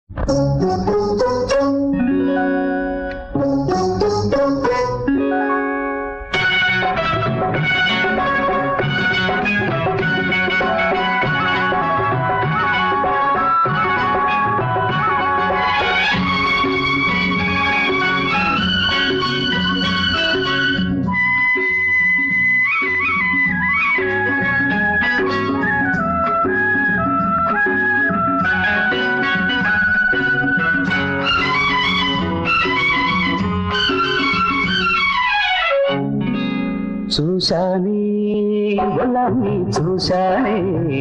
చూశానే ఒళ్ళని చూశానే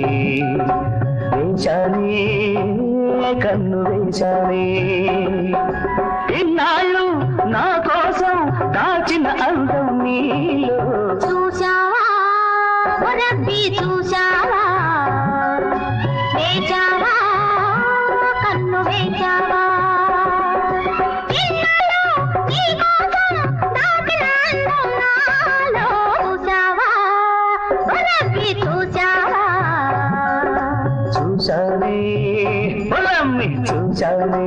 వేశానే కన్ను వేశానే ఇన్నాళ్ళు నా కోసం దాచిన అందం నీలో చూశావా ఓ రబ్బీ చూశావా వేచావా కన్ను వేచావా ఇన్నాళ్ళు నీ కోసం దాచిన అందం నాలో చూశావా ఓ రబ్బీ చూశావా చూశానే ఒళ్ళని చూశానే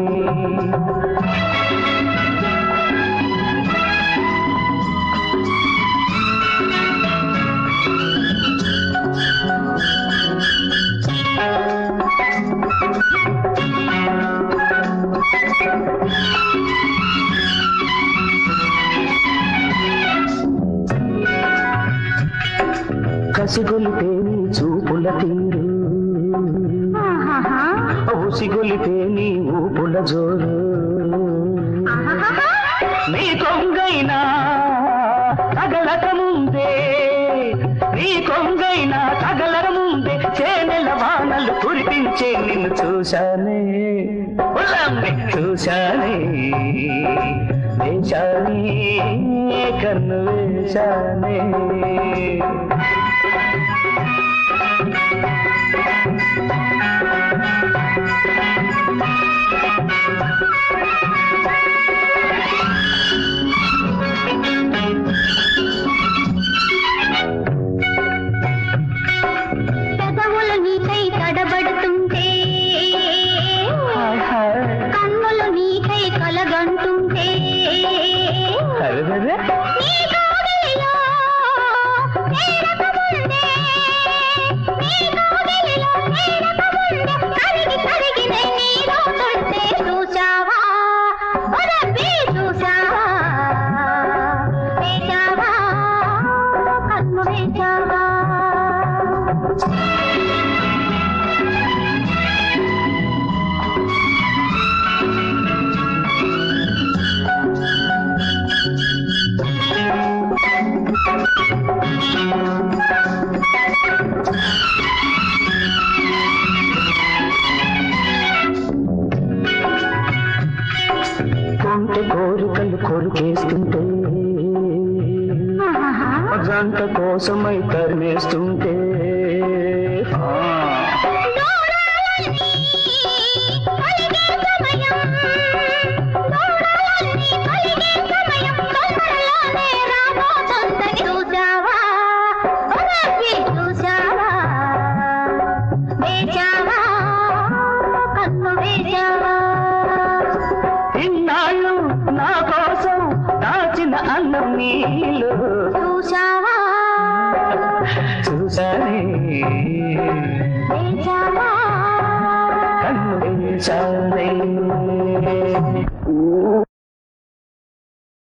కసిగొలితే నీ చూపుల తీరు ఆహాహా. ఉసిగొలితే నీ ఊపుల జోరు ఆహాహా. నీ కొంగైనా తగలక ముందే నీ కొంగైనా తగలక ముందే చేనెల వానలు కురిపించే నిన్ను చూశానే ఉల్లంని చూశానే వేశానే కన్ను వేశానే పెదవులు నీకై తడబడుతుంటే హాయ్ హాయ్ కన్నులు నీకై కలగంటుంటే అరెరెరె. నీ కోగిలిలో చేరకముందే, నీ కోగిలిలో చేరకముందే, కరిగి కరిగి నే నీలో తుంటే చూశావా ఓ రబ్బీ చూశావా వేశావా కన్ను వేశావా కొంటె కోరికలు కొరికేస్తుంటే ఆహాహా. జంట కోసమై తరిమేస్తుంటే ఆ, దూరాలన్నీ కలిగే సమయం దూరాలన్నీ కలిగే సమయం తొందరలోనే రాబోతుందని చూశావా ఓ రబ్బీ చూశావా వేశావా కన్ను వేశావా ఇన్నాళ్ళు నా కోసం దాచిన అన్నం నీళ్ళు చూశావా చూసానే వేశావా కన్ను వేశానే